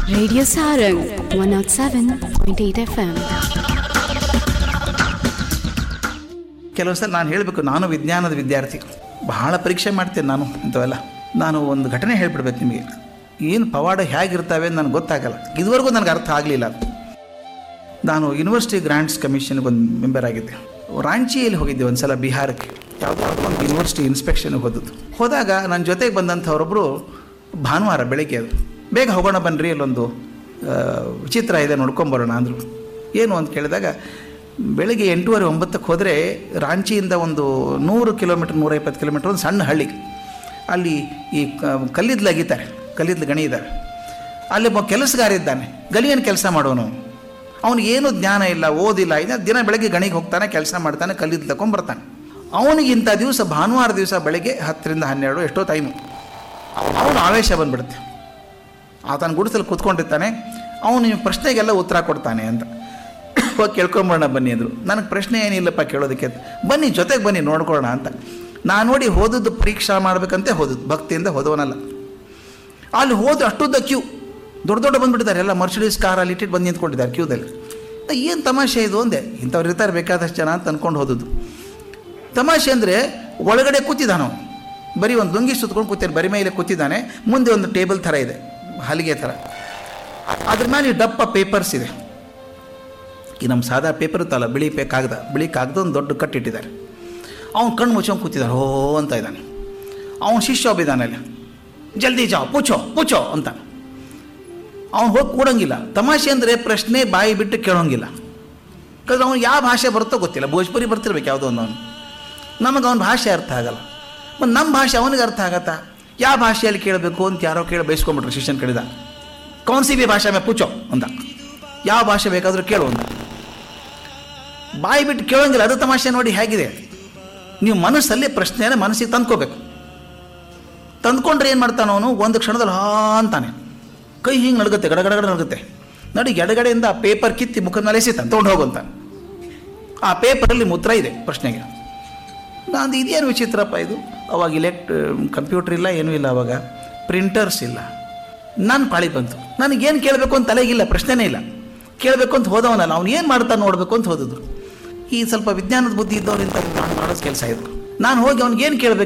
Radio Sarang 107.8 FM. ಕೆಲವು ಸಲ ನಾನು ಹೇಳಬೇಕು ನಾನು ವಿಜ್ಞಾನದ ವಿದ್ಯಾರ್ಥಿ ಬಹಳ ಪರೀಕ್ಷೆ ಮಾಡ್ತೇನೆ ನಾನು ಇಂಥವೆಲ್ಲ ನಾನು ಒಂದು ಘಟನೆ ಹೇಳ್ಬಿಡ್ಬೇಕು ನಿಮಗೆ ಏನು ಪವಾಡ ಹೇಗಿರ್ತವೆ ಅಂತ ನನಗೆ ಗೊತ್ತಾಗಲ್ಲ ಇದುವರೆಗೂ ನನಗೆ ಅರ್ಥ ಆಗಲಿಲ್ಲ ನಾನು ಯೂನಿವರ್ಸಿಟಿ ಗ್ರಾಂಟ್ಸ್ ಕಮಿಷನ್ಗೆ ಒಂದು ಮೆಂಬರ್ ಆಗಿದ್ದೆ ರಾಂಚಿಯಲ್ಲಿ ಹೋಗಿದ್ದೆ ಒಂದು ಸಲ ಬಿಹಾರಕ್ಕೆ ಯಾವುದೋ ಒಂದು ಯೂನಿವರ್ಸಿಟಿ ಇನ್ಸ್ಪೆಕ್ಷನ್ಗೆ ಹೋದದ್ದು ಹೋದಾಗ ನನ್ನ ಜೊತೆಗೆ ಬಂದಂಥವರೊಬ್ಬರು ಭಾನುವಾರ ಬೆಳಗ್ಗೆ ಅದು ಬೇಗ ಹೋಗೋಣ ಬನ್ನಿರಿ ಅಲ್ಲೊಂದು ಆ, ವಿಚಿತ್ರ ಇದೆ ನೋಡ್ಕೊಂಬರೋಣ ಅಂದರು ಏನು ಅಂತ ಕೇಳಿದಾಗ ಬೆಳಗ್ಗೆ ಎಂಟೂವರೆ ಒಂಬತ್ತಕ್ಕೆ ಹೋದರೆ ರಾಂಚಿಯಿಂದ ಒಂದು ನೂರು ಕಿಲೋಮೀಟ್ರ್ ನೂರೈವತ್ತು ಕಿಲೋಮೀಟ್ರ್ ಒಂದು ಸಣ್ಣ ಹಳ್ಳಿ ಅಲ್ಲಿ ಈ ಕ- ಕಲ್ಲಿದ್ಲು ಅಗಿತಾರೆ ಕಲ್ಲಿದ್ಲು ಗಣಿ ಇದ್ದಾರೆ ಅಲ್ಲಿ ಒಬ್ಬ ಕೆಲಸಗಾರ ಇದ್ದಾನೆ ಗಲಿಯನ್ನು ಕೆಲಸ ಮಾಡೋನು ಅವನಿಗೆ ಏನೂ ಜ್ಞಾನ ಇಲ್ಲ ಓದಿಲ್ಲ ಇನ್ನು ದಿನ ಬೆಳಗ್ಗೆ ಗಣಿಗೆ ಹೋಗ್ತಾನೆ ಕೆಲಸ ಮಾಡ್ತಾನೆ ಕಲ್ಲಿದ್ದು ತಗೊಂಬರ್ತಾನೆ ಅವನಿಗೆ ಇಂಥ ದಿವಸ ಭಾನುವಾರ ದಿವಸ ಬೆಳಗ್ಗೆ ಹತ್ತರಿಂದ ಹನ್ನೆರಡು ಎಷ್ಟೋ ಟೈಮು ಅವನು ಆವೇಶ ಬಂದ್ಬಿಡುತ್ತೆ ಆತನ ಗುಡಿಸಲು ಕೂತ್ಕೊಂಡಿರ್ತಾನೆ ಅವನು ನಿಮ್ಮ ಪ್ರಶ್ನೆಗೆಲ್ಲ ಉತ್ತರ ಕೊಡ್ತಾನೆ ಅಂತ ಹೋಗಿ ಕೇಳ್ಕೊಂಬರೋಣ ಬನ್ನಿ ಅಂದರು ನನಗೆ ಪ್ರಶ್ನೆ ಏನಿಲ್ಲಪ್ಪ ಕೇಳೋದಕ್ಕೆ ಅಂತ. ಬನ್ನಿ ಜೊತೆಗೆ ಬನ್ನಿ ನೋಡ್ಕೊಳ್ಳೋಣ ಅಂತ ನಾನು ನೋಡಿ ಹೋದದ್ದು ಪರೀಕ್ಷಾ ಮಾಡಬೇಕಂತೆ ಹೋದದ್ದು ಭಕ್ತಿಯಿಂದ ಹೋದವನಲ್ಲ ಅಲ್ಲಿ ಹೋದ್ರೆ ಅಷ್ಟುದ್ದ ಕ್ಯೂ ದೊಡ್ಡ ದೊಡ್ಡ ಬಂದುಬಿಟ್ಟಿದ್ದಾರೆ ಎಲ್ಲ ಮರ್ಸಿಡೀಸ್ ಕಾರ್ ಅಲ್ಲಿ ಇಟ್ಟಿಟ್ಟು ಬಂದು ನಿಂತ್ಕೊಂಡಿದ್ದಾರೆ ಕ್ಯೂದಲ್ಲಿ ಏನು ತಮಾಷೆ ಇದು ಒಂದೇ ಇಂಥವ್ರು ಇರ್ತಾರೆ ಬೇಕಾದಷ್ಟು ಜನ ಅಂತ ಅಂದ್ಕೊಂಡು ಹೋದದ್ದು ತಮಾಷೆ ಅಂದರೆ ಒಳಗಡೆ ಕೂತಿದ್ದಾನ ಅವನು ಬರೀ ಒಂದು ಲುಂಗಿ ಸುತ್ಕೊಂಡು ಕೂತಿದ್ದಾನೆ ಬರಿ ಮೇಲೆ ಕೂತಿದ್ದಾನೆ ಮುಂದೆ ಒಂದು ಟೇಬಲ್ ಥರ ಇದೆ ಹಲಿಗೆ ಥರ ಅದ್ರ ಮೇಲೆ ಡಪ್ಪ ಪೇಪರ್ಸ್ ಇದೆ ಈ ನಮ್ಮ ಸಾದಾ ಪೇಪರ್ ಇತ್ತಲ್ಲ ಬಿಳಿ ಪೇ ಕಾಗದ ಬಿಳಿ ಕಾಗದ ಒಂದು ದೊಡ್ಡ ಕಟ್ಟಿಟ್ಟಿದ್ದಾರೆ ಅವ್ನು ಕಣ್ಣು ಮುಚ್ಕೊಂಡು ಕೂತಿದ್ದಾನೆ ಹೋ ಅಂತ ಇದ್ದಾನೆ ಅವನು ಶಿಷ್ಯ ಒಬ್ಬಿದ್ದಾನೆ ಅಲ್ಲಿ ಜಲ್ದಿ ಜಾವ್ ಪೂಚೋ ಪೂಚೋ ಅಂತ ಅವ್ನು ಹೋಗಿ ಕೂಡಂಗಿಲ್ಲ ತಮಾಷೆ ಅಂದರೆ ಪ್ರಶ್ನೆ ಬಾಯಿ ಬಿಟ್ಟು ಕೇಳೋಂಗಿಲ್ಲ ಯಾಕಂದ್ರೆ ಅವ್ನು ಯಾವ ಭಾಷೆ ಬರುತ್ತೋ ಗೊತ್ತಿಲ್ಲ ಭೋಜ್ಪುರಿ ಬರ್ತಿರ್ಬೇಕು ಯಾವುದೋ ಒಂದು ಅವನು ನಮಗೆ ಅವನ ಭಾಷೆ ಅರ್ಥ ಆಗಲ್ಲ ಮತ್ತು ನಮ್ಮ ಭಾಷೆ ಅವನಿಗೆ ಅರ್ಥ ಆಗತ್ತಾ ಯಾವ ಭಾಷೆಯಲ್ಲಿ ಕೇಳಬೇಕು ಅಂತ ಯಾರೋ ಕೇಳಿ ಬಯಸ್ಕೊಂಬಿಟ್ರು ಶಿಷ್ಯನ ಕಡಿದ ಕೌನ್ ಸಿ ಬಿ ಭಾಷೆ ಮೇ ಪೂಚೋ ಅಂತ ಯಾವ ಭಾಷೆ ಬೇಕಾದರೂ ಕೇಳು ಅಂತ ಬಾಯಿ ಬಿಟ್ಟು ಕೇಳೋಂಗಿಲ್ಲ ಅದು ತಮಾಷೆ ನೋಡಿ ಹೇಗಿದೆ ನೀವು ಮನಸ್ಸಲ್ಲಿ ಪ್ರಶ್ನೆಯನ್ನು ಮನಸ್ಸಿಗೆ ತಂದ್ಕೋಬೇಕು ತಂದ್ಕೊಂಡ್ರೆ ಏನು ಮಾಡ್ತಾನೆ ಅವನು ಒಂದು ಕ್ಷಣದಲ್ಲಿ ಹಾ ಅಂತಾನೆ ಕೈ ಹಿಂಗೆ ನಡುಗುತ್ತೆ ಗಡಗಡಗಡ ನಡುಗುತ್ತೆ ನಡಿ ಎಡಗಡೆಯಿಂದ ಆ ಪೇಪರ್ ಕಿತ್ತಿ ಮುಖದ ಮೇಲೆ ಎಸಿತಾನೆ ತೊಗೊಂಡು ಹೋಗುವಂತಾನೆ ಆ ಪೇಪರಲ್ಲಿ ಮುದ್ರ ಇದೆ ಪ್ರಶ್ನೆಗೆ ನಾನು ಇದೇನು ವಿಚಿತ್ರಪ್ಪ ಇದು ಅವಾಗ ಇಲೆಕ್ಟ್ ಕಂಪ್ಯೂಟರ್ ಇಲ್ಲ ಏನೂ ಇಲ್ಲ ಅವಾಗ ಪ್ರಿಂಟರ್ಸ್ ಇಲ್ಲ ನನ್ನ ಪಾಳಿ ಬಂತು ನನಗೇನು ಕೇಳಬೇಕು ಅಂತ ತಲೆಗಿಲ್ಲ ಪ್ರಶ್ನೆನೇ ಇಲ್ಲ ಕೇಳಬೇಕು ಅಂತ ಹೋದವನಲ್ಲ ಅವ್ನು ಏನು ಮಾಡ್ತಾನೆ ನೋಡಬೇಕು ಅಂತ ಹೋದದ್ದು ಈ ಸ್ವಲ್ಪ ವಿಜ್ಞಾನದ ಬುದ್ಧಿ ಇದ್ದವ್ರಿಂದ ನಾನು ಮಾಡೋದು ಕೆಲಸ ಇದು ನಾನು ಹೋಗಿ ಅವ್ನಿಗೆ ಏನು ಕೇಳಬೇಕು